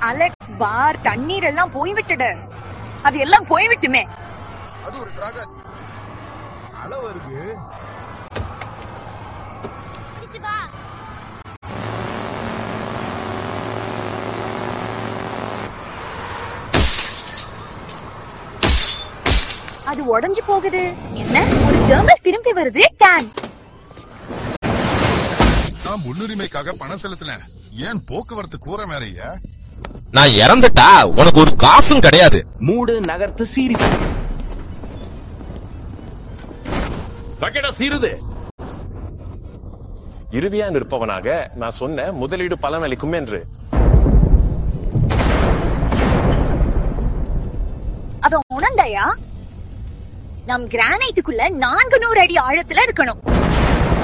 Alex பார் தண்ணீர் எல்லாம் போய்விட்டது அது எல்லாம் போய்விட்டுமே அது ஒரு டிராகன் அலை வருது அது உடைஞ்சு போகுது என்ன ஒரு ஜெர்மல் திரும்பி வருது டேன் நான் முன்னுரிமைக்காக பணம் செலுத்தினேன் ஏன் போக்குவரத்து கூற மேறையா நான் இறந்துட்டா உனக்கு ஒரு காசும் கிடையாது மூடு நகர்த்து சீரி பக்கெட்டா சீருது இறுதியா நிற்பவனாக நான் சொன்ன முதலீடு பலனளிக்கும் என்று அவன் உணர்ந்தாயா நம் கிரானைட்டுக்குள்ள நான்கு நூறு அடி ஆழத்துல இருக்கணும்